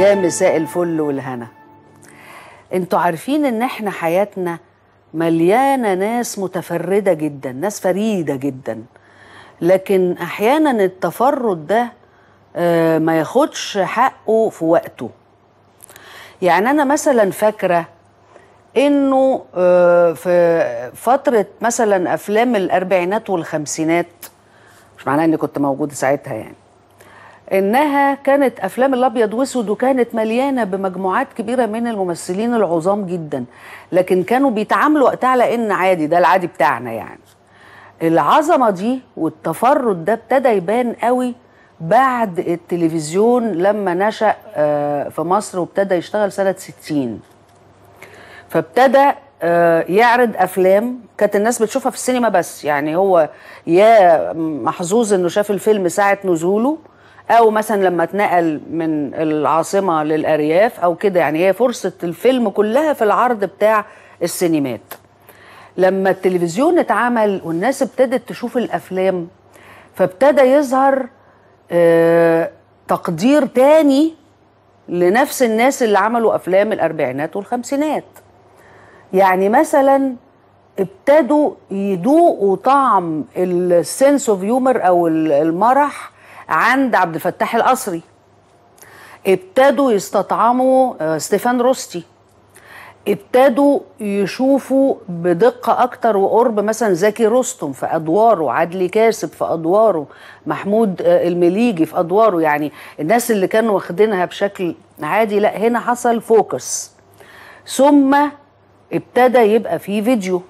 يا مساء الفل والهنا انتوا عارفين ان احنا حياتنا مليانه ناس متفرده جدا ناس فريده جدا لكن احيانا التفرد ده آه، ما ياخدش حقه في وقته يعني انا مثلا فاكره انه آه، في فتره مثلا افلام الاربعينات والخمسينات مش معناه اني كنت موجوده ساعتها يعني انها كانت افلام الابيض واسود وكانت مليانه بمجموعات كبيره من الممثلين العظام جدا لكن كانوا بيتعاملوا وقتها على ان عادي ده العادي بتاعنا يعني العظمه دي والتفرد ده ابتدى يبان قوي بعد التلفزيون لما نشأ آه، في مصر وابتدى يشتغل سنه 60 فابتدى آه، يعرض افلام كانت الناس بتشوفها في السينما بس يعني هو يا محظوظ انه شاف الفيلم ساعه نزوله او مثلا لما اتنقل من العاصمه للارياف او كده يعني هي فرصه الفيلم كلها في العرض بتاع السينمات لما التلفزيون اتعمل والناس ابتدت تشوف الافلام فابتدى يظهر آه، تقدير تاني لنفس الناس اللي عملوا افلام الاربعينات والخمسينات يعني مثلا ابتدوا يدوقوا طعم السنس اوف يومر او ال- المرح عند عبد الفتاح القصري ابتدوا يستطعموا آه، ستيفان روستي ابتدوا يشوفوا بدقة أكتر وقرب مثلا زكي رستم في أدواره عدلي كاسب في أدواره محمود آه، المليجي في أدواره يعني الناس اللي كانوا واخدينها بشكل عادي لا هنا حصل فوكس ثم ابتدى يبقى فيه فيديو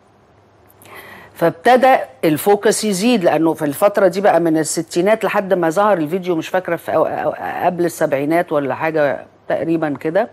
فابتدى الفوكس يزيد لانه في الفتره دي بقى من الستينات لحد ما ظهر الفيديو مش فاكره في أو أو قبل السبعينات ولا حاجه تقريبا كده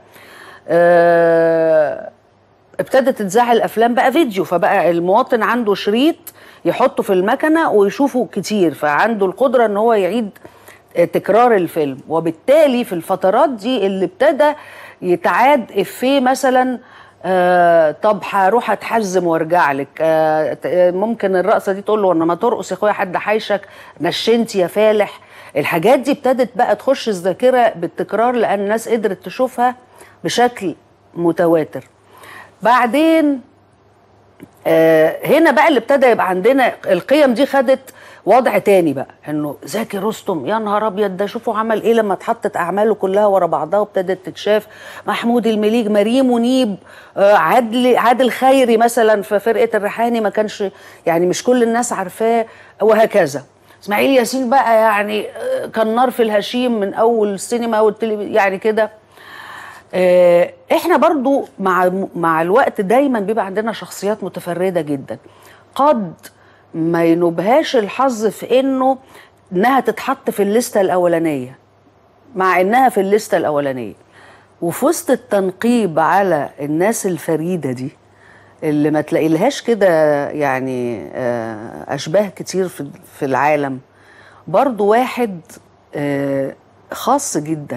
آه، ابتدت تتذاع الافلام بقى فيديو فبقى المواطن عنده شريط يحطه في المكنه ويشوفه كتير فعنده القدره ان هو يعيد تكرار الفيلم وبالتالي في الفترات دي اللي ابتدى يتعاد افيه مثلا آه طب هروح اتحزم وارجع لك آه ت- آه، ممكن الرقصه دي تقول له انا ما ترقص يا اخويا حد حايشك نشنت يا فالح الحاجات دي ابتدت بقى تخش الذاكره بالتكرار لان الناس قدرت تشوفها بشكل متواتر بعدين آه هنا بقى اللي ابتدى يبقى عندنا القيم دي خدت وضع تاني بقى انه زكي رستم يا نهار ابيض ده شوفوا عمل ايه لما اتحطت اعماله كلها ورا بعضها وابتدت تتشاف محمود المليج مريم منيب آه عادل عادل خيري مثلا في فرقه الريحاني ما كانش يعني مش كل الناس عارفاه وهكذا اسماعيل ياسين بقى يعني آه، كان نار في الهشيم من اول السينما والتلفزيون يعني كده آه، احنا برضو مع مع الوقت دايما بيبقى عندنا شخصيات متفرده جدا قد ما ينوبهاش الحظ في انه انها تتحط في الليسته الاولانيه مع انها في الليسته الاولانيه وفي وسط التنقيب على الناس الفريده دي اللي ما تلاقيلهاش كده يعني آه، اشباه كتير في في العالم برضو واحد آه، خاص جدا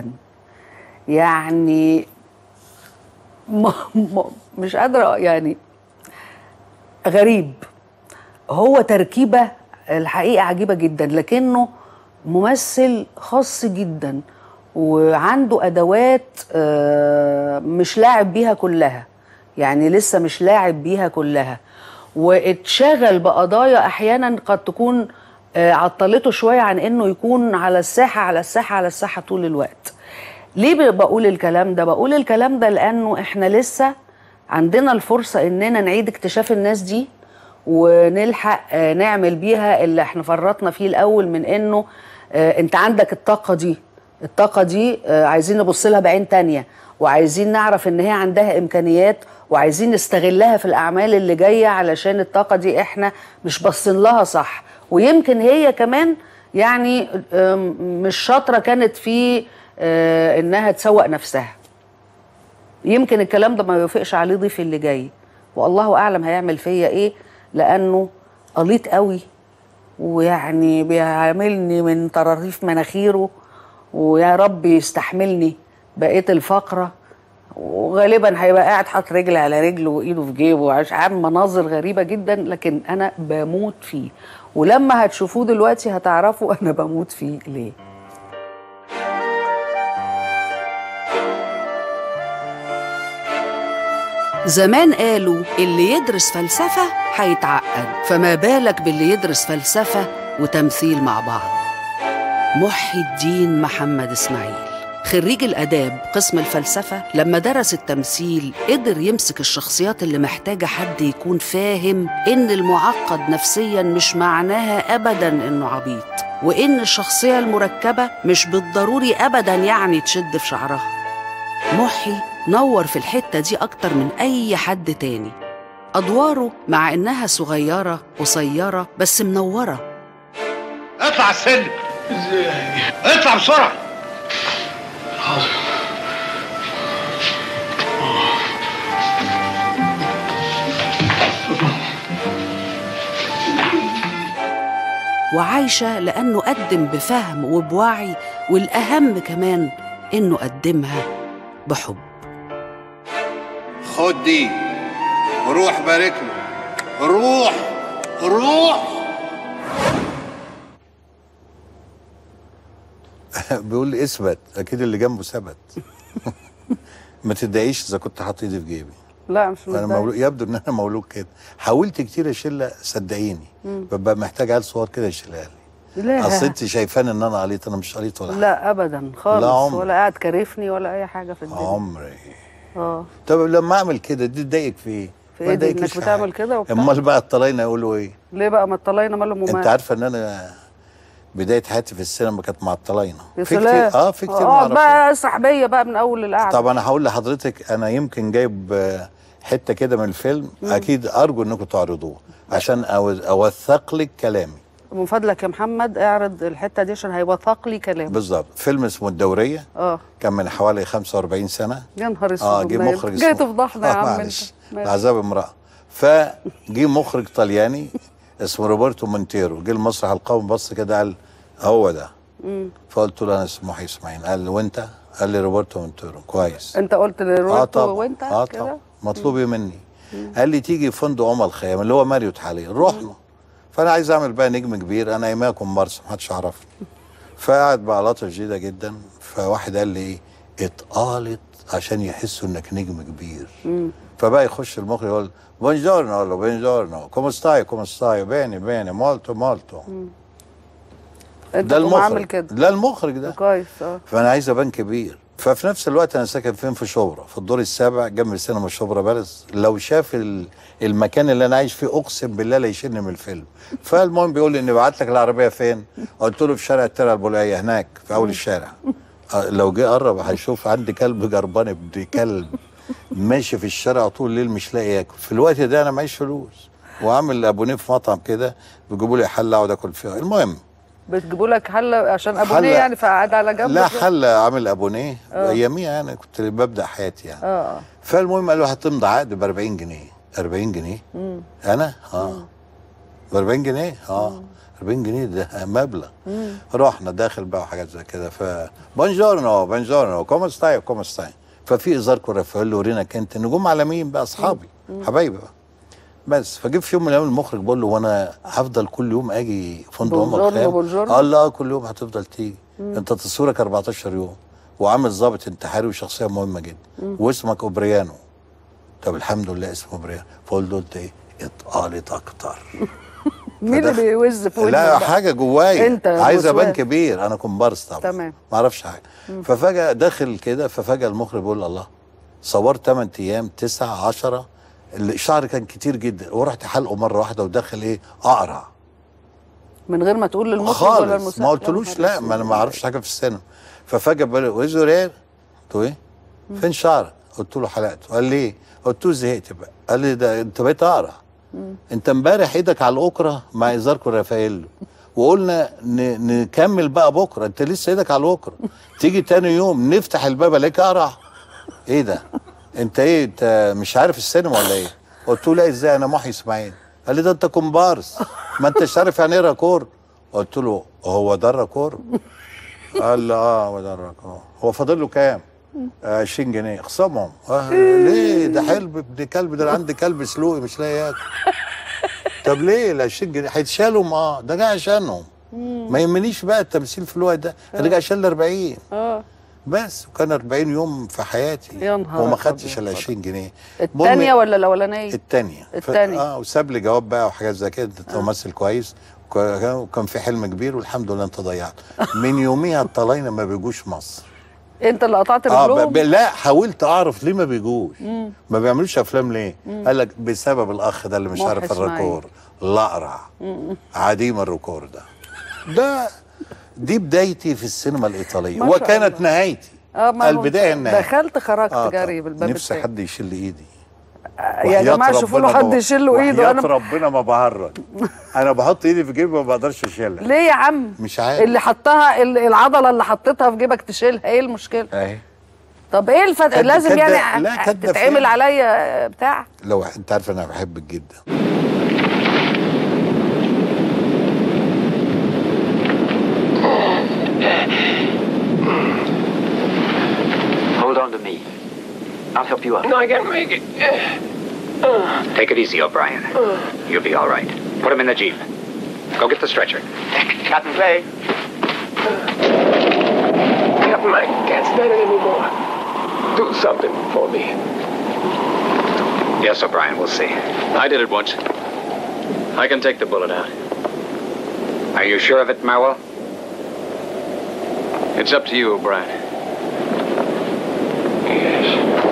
يعني م- م- مش قادرة يعني غريب هو تركيبة الحقيقة عجيبة جدا لكنه ممثل خاص جدا وعنده أدوات آه، مش لاعب بيها كلها يعني لسه مش لاعب بيها كلها واتشغل بقضايا أحيانا قد تكون آه، عطلته شوية عن إنه يكون على الساحة على الساحة على الساحة طول الوقت ليه ب- بقول الكلام ده بقول الكلام ده لانه احنا لسه عندنا الفرصه اننا نعيد اكتشاف الناس دي ونلحق آه، نعمل بيها اللي احنا فرطنا فيه الاول من انه آه، انت عندك الطاقه دي الطاقه دي آه، عايزين نبص لها بعين تانية وعايزين نعرف ان هي عندها امكانيات وعايزين نستغلها في الاعمال اللي جايه علشان الطاقه دي احنا مش باصين لها صح ويمكن هي كمان يعني آم، مش شاطره كانت في آه، انها تسوق نفسها يمكن الكلام ده ما يوافقش عليه ضيفي اللي جاي والله اعلم هيعمل فيا ايه لانه قليط قوي ويعني بيعاملني من طراريف مناخيره ويا رب يستحملني بقيه الفقره وغالبا هيبقى قاعد حاطط رجل على رجل وايده في جيبه وعايش عامل مناظر غريبه جدا لكن انا بموت فيه ولما هتشوفوه دلوقتي هتعرفوا انا بموت فيه ليه زمان قالوا اللي يدرس فلسفة هيتعقد فما بالك باللي يدرس فلسفة وتمثيل مع بعض محي الدين محمد إسماعيل خريج الآداب قسم الفلسفة لما درس التمثيل قدر يمسك الشخصيات اللي محتاجة حد يكون فاهم إن المعقد نفسيا مش معناها أبدا إنه عبيط وإن الشخصية المركبة مش بالضروري أبدا يعني تشد في شعرها محي نور في الحتة دي أكتر من أي حد تاني أدواره مع إنها صغيرة قصيرة بس منورة اطلع السلم ازاي اطلع بسرعه حاضر وعايشة لأنه قدم بفهم وبوعي والأهم كمان إنه قدمها بحب خد دي وروح بارك له روح روح بيقول لي اثبت اكيد اللي جنبه ثبت ما تتضايقيش اذا كنت حاطط ايدي في جيبي لا مش انا مولود يبدو ان انا مولود كده حاولت كتير اشيلها صدقيني ببقى محتاج عيل صغير كده يشيلها لي لا اصل انت شايفاني ان انا قليط انا مش قليط ولا حاجه لا ابدا خالص لا عمر. ولا قاعد كارفني ولا اي حاجه في الدنيا عمري اه طب لما اعمل كده دي تضايقك في ايه؟ في ما إيه دي؟ تضايقكيش إنك في حاجة. بتعمل كده وبتاع؟ امال بقى الطلاينه يقولوا ايه؟ ليه بقى ما الطلاينه مالهم ومال انت عارفه ان انا بدايه حياتي في السينما كانت مع الطلاينه يا في سلام كتير اه في كتير اقعد معرفش. بقى سحبيه بقى من اول القعده طب انا هقول لحضرتك انا يمكن جايب آه، حته كده من الفيلم اكيد ارجو انكم تعرضوه عشان أو- اوثق لك كلامي من فضلك يا محمد اعرض الحته دي عشان هيوثق لي كلام بالظبط فيلم اسمه الدوريه اه كان من حوالي 45 سنه يا نهار اسود اه جه والله. مخرج جاي اسمه- تفضحنا يا آه، عم انت معلش ماشي. العذاب امراه فجه مخرج طلياني اسمه روبرتو مونتيرو جه المسرح القومي بص كده قال هو ده فقلت له انا اسمه محي اسماعيل قال لي وانت قال لي روبرتو مونتيرو كويس انت قلت اه لروتو طبعا وانت اه كده طبعا مطلوب إيه مني قال لي تيجي فندق ام الخيام اللي هو ماريوت حاليا رحنا فانا عايز اعمل بقى نجم كبير انا ايامها كومبارس محدش يعرفني فقعد بقى لطف جديده جدا فواحد قال لي ايه اتقالت عشان يحسوا انك نجم كبير فبقى يخش المخرج يقول بونجورنو اقول له بونجورنو كوم ستاي كوم ستاي بيني بيني مولتو مولتو انت ده تقوم عامل المخرج كده ده المخرج ده كويس اه فانا عايز ابان كبير ففي نفس الوقت انا ساكن فين في شبرا في الدور السابع جنب سينما شبرا بلس لو شاف ال- المكان اللي انا عايش فيه اقسم بالله لا يشيلني من الفيلم فالمهم بيقول لي نبعت لك العربيه فين قلت له في شارع الترعه البولقيه هناك في اول الشارع آه، لو جه قرب هيشوف عندي كلب جربان ابن كلب ماشي في الشارع طول الليل مش لاقي ياكل في الوقت ده انا معيش فلوس وعامل ابونيه في مطعم كده بيجيبوا لي حله اقعد اكل فيها المهم بتجيبوا لك حله عشان ابونيه حلة- يعني فقعد على جنب لا كده. حل عامل ابونيه اياميها يعني كنت ببدا حياتي يعني اه فالمهم قالوا هتمضي عقد ب 40 جنيه 40 جنيه انا اه ب 40 جنيه اه 40 جنيه ده مبلغ رحنا داخل بقى وحاجات زي كده ف بونجورنو بونجورنو كوم ستاي كوم ستاي ففي ازار كوره فقال له ورينا كنت نجوم عالميين بقى اصحابي حبايبي بقى بس فجيت في يوم من الايام المخرج بقول له وانا هفضل كل يوم اجي فندق ام بونجورنو، الخيام بونجورنو. قال لا كل يوم هتفضل تيجي انت تصويرك 14 يوم وعامل ضابط انتحاري وشخصيه مهمه جدا واسمك اوبريانو طب الحمد لله اسمه اوبريانو فقلت له انت ايه اتقالت اكتر مين اللي فدخل- بيوز في ودنك لا بقى؟ حاجه جوايا انت عايز ابان وسواس. كبير انا كومبارس طبعا تمام. ما اعرفش حاجه ففجاه داخل كده ففجاه المخرج بيقول الله صورت 8 ايام 9 10 الشعر كان كتير جدا ورحت حلقه مره واحده ودخل ايه اقرع من غير ما تقول للمخرج ولا خالص المساعد ما قلتلوش لا ما انا ما اعرفش حاجه في السينما ففجاه بقول له ايه زرير قلت له ايه فين شعرك قلت له حلقته قال لي ايه قلت له زهقت بقى قال لي ده انت بقيت اقرع انت امبارح ايدك على الاوكرا مع ازاركو رافائيلو وقلنا ن... نكمل بقى بكره انت لسه ايدك على الاوكرا تيجي تاني يوم نفتح الباب الاقيك اقرع ايه ده انت ايه انت مش عارف السينما ولا ايه قلت له لا ازاي انا محي اسماعيل قال لي ده انت كومبارس ما انتش عارف يعني ايه راكور قلت له هو ده الراكور قال لي اه هو ده الراكور هو فاضل له كام آه 20 جنيه اخصمهم آه ليه ده حلب ابن كلب ده أنا عندي كلب سلوقي مش لاقي ياكل طب ليه ال 20 جنيه هيتشالهم اه ده جاي عشانهم ما يهمنيش بقى التمثيل في الوقت ده انا جاي عشان ال 40 اه بس وكان 40 يوم في حياتي يا نهار وما أبيض. خدتش ال 20 جنيه الثانيه المهم- ولا الاولانيه التانية ف- التانية. اه وساب لي جواب بقى وحاجات زي كده انت ممثل كويس وك- وكان في حلم كبير والحمد لله انت ضيعت من يوميها الطلاينه ما بيجوش مصر انت اللي قطعت اه رجلهم ب... ب... لا حاولت اعرف ليه ما بيجوش ما بيعملوش افلام ليه قال لك بسبب الاخ ده اللي مش محي عارف إسماعيل. الركور الاقرع عديم الركور ده ده دي بدايتي في السينما الايطاليه ما شاء وكانت الله. نهايتي اه ما هو البدايه النهايه دخلت خرجت آه جري طبعاً. بالباب نفسي التاني. حد يشيل ايدي يا وحياة جماعه شوفوا له ربنا حد ما- يشيل له ايده وحياة انا ربنا ما بهرج انا بحط ايدي في جيبي ما بقدرش اشيلها ليه يا عم مش عارف اللي حطها ال- العضله اللي حطيتها في جيبك تشيلها ايه المشكله اهي طب ايه الفرق كد- لازم كد- يعني لا، كد تتعمل فين؟ عليا بتاع لو انت عارف انا بحبك جدا Hold on to me. I'll help you up. No, I can't make it. Take it easy, O'Brien. You'll be all right. Put him in the Jeep. Go get the stretcher. Captain Clay. Captain, I can't stand it anymore. Do something for me. Yes, O'Brien, we'll see. I did it once. I can take the bullet out. Are you sure of it, Marwell? It's up to you, O'Brien. Yes.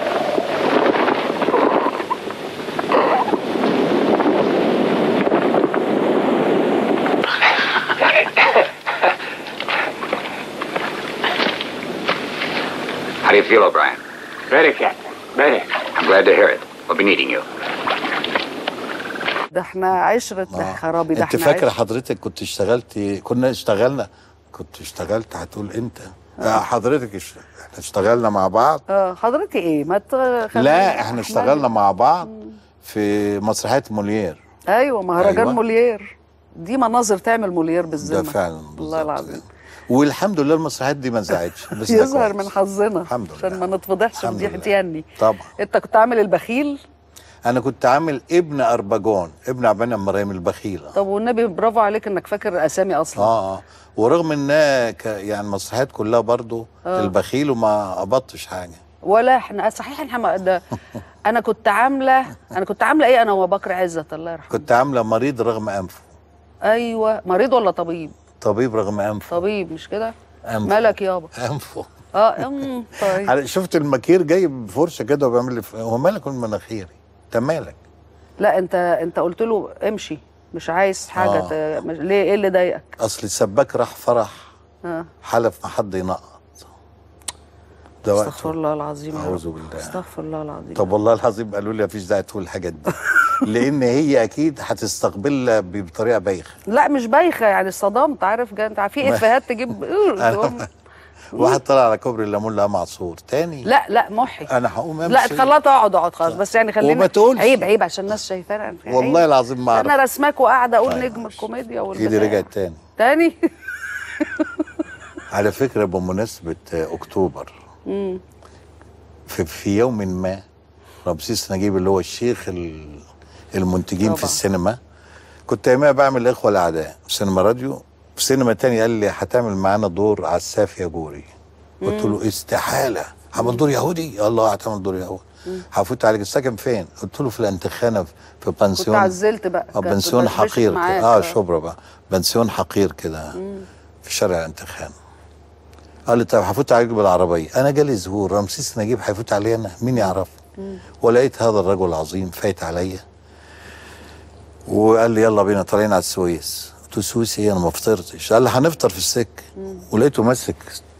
How do you feel, O'Brien? Better, Captain. Better. I'm glad to hear it. We'll be needing you. ده احنا عشرة ده آه. خرابي ده انت احنا فاكره عشرة. حضرتك كنت اشتغلت كنا اشتغلنا كنت اشتغلت هتقول انت آه. حضرتك اش... احنا اشتغلنا مع بعض اه حضرتك ايه ما تخلي لا احنا اشتغلنا مع بعض في مسرحيه موليير ايوه مهرجان أيوة. موليير دي مناظر تعمل موليير ده بالذمه فعلا والله بالظبط العظيم يعني. والحمد لله المسرحيات دي ما نزعتش بس ده يظهر كويس. من حظنا الحمد لله عشان ما نتفضحش الحمد فضيحه لله. يعني طبعا انت كنت عامل البخيل انا كنت عامل ابن اربجون ابن عبان مريم البخيله طب والنبي برافو عليك انك فاكر اسامي اصلا اه اه ورغم انها ك... يعني المسرحيات كلها برضو آه. البخيل وما قبضتش حاجه ولا احنا صحيح احنا ما- ده انا كنت عامله انا كنت عامله ايه انا وبكر عزت الله يرحمه كنت عامله مريض رغم انفه ايوه مريض ولا طبيب طبيب رغم انفه طبيب مش كده انفه مالك يابا انفه اه أم، طيب على- شفت المكير جايب فرشه كده وبيعمل لي ف- هو مالك من مناخيري انت مالك لا انت انت قلت له امشي مش عايز حاجه آه. ت... مش... ليه ايه اللي ضايقك اصل السباك راح فرح اه حلف ما حد ينقط ده استغفر وقته الله العظيم يا أعوذ رب. بالله. استغفر الله العظيم طب والله العظيم قالوا لي مفيش داعي تقول الحاجات دي لان هي اكيد هتستقبلها بطريقه بايخه لا مش بايخه يعني صدمت عارف جا- انت في ما- افيهات تجيب تقوم- واحد طلع على كوبري الليمون لقى معصور تاني لا لا محي انا هقوم امشي لا خلاها تقعد اقعد خلاص بس يعني خلينا وما تقولش. عيب عيب عشان الناس شايفانا عيب. والله العظيم ما انا اعرف رسماك وقاعده اقول أيوة. نجم الكوميديا ايدي والبتاع. رجعت تاني تاني على فكره بمناسبه اكتوبر في, في يوم ما رمسيس نجيب اللي هو الشيخ ال- المنتجين طبعا. في السينما كنت ايامها بعمل الاخوه الاعداء في سينما راديو في سينما تاني قال لي هتعمل معانا دور عساف يا جوري قلت له استحاله هعمل دور يهودي الله هتعمل دور يهودي هفوت عليك السكن فين قلت له في الانتخانه في كنت بنسيون عزلت بقى اه كنت بنسيون بشبشب حقير معاك. كده اه شبرا بقى بنسيون حقير كده في شارع الانتخان قال لي طيب هفوت عليك بالعربيه انا جالي ظهور رمسيس نجيب هيفوت عليا انا مين يعرف ولقيت هذا الرجل العظيم فايت عليا وقال لي يلا بينا طالعين على السويس قلت له السويس ايه انا ما فطرتش قال لي هنفطر في السكه ولقيته ماسك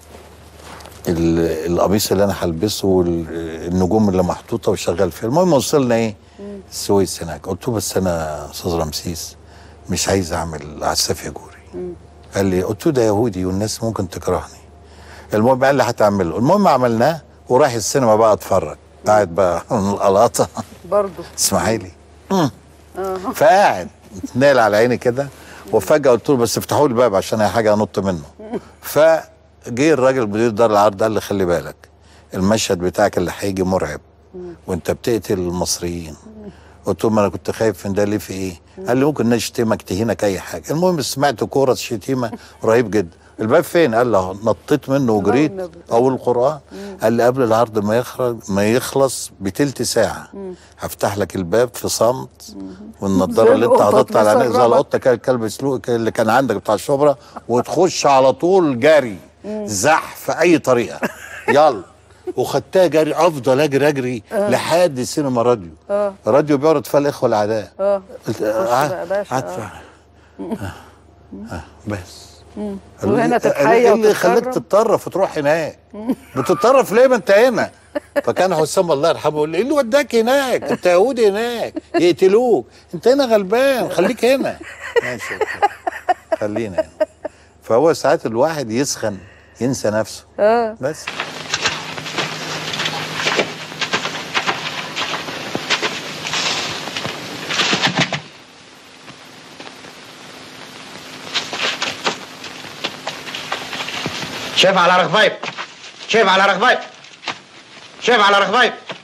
ال- القميص اللي انا هلبسه والنجوم اللي محطوطه وشغال فيها المهم وصلنا ايه السويس هناك قلت له بس انا استاذ رمسيس مش عايز اعمل عساف يا جوري قال لي قلت له ده يهودي والناس ممكن تكرهني المهم قال لي هتعمله المهم عملناه وراح السينما بقى اتفرج قاعد بقى من القلاطه برضه اسماعيلي مم. فقاعد نايل على عيني كده وفجاه قلت له بس افتحوا لي الباب عشان اي حاجه انط منه فجه الراجل مدير دار العرض قال لي خلي بالك المشهد بتاعك اللي هيجي مرعب وانت بتقتل المصريين قلت له ما انا كنت خايف من ده ليه في ايه؟ قال لي ممكن نشتمك تهينك اي حاجه المهم سمعت كوره شتيمه رهيب جدا الباب فين قال له نطيت منه وجريت والنبي. او القران قال لي قبل العرض ما يخرج ما يخلص بتلت ساعه هفتح لك الباب في صمت والنضاره زي اللي انت القطط حاططها على عينيك زي مسربة. القطه كده الكلب سلوك اللي كان عندك بتاع الشبرا وتخش على طول جري زح في اي طريقه يلا وخدتها جري افضل اجري اجري لحد سينما راديو اه راديو بيعرض فيها الاخوه الاعداء اه قلت بقى قعدت باشا، قعدت آه. آه. آه. بس قال وهنا لي- تتحيا ايه اللي يخليك وتتكرم؟ تتطرف وتروح هناك بتتطرف ليه ما انت هنا فكان حسام الله يرحمه يقول لي ايه اللي وداك هناك انت يهودي هناك يقتلوك انت هنا غلبان خليك هنا ماشي أوكي. خلينا هنا فهو ساعات الواحد يسخن ينسى نفسه اه بس شايف على رغبايب شايف على رغبايب شايف على رغبايب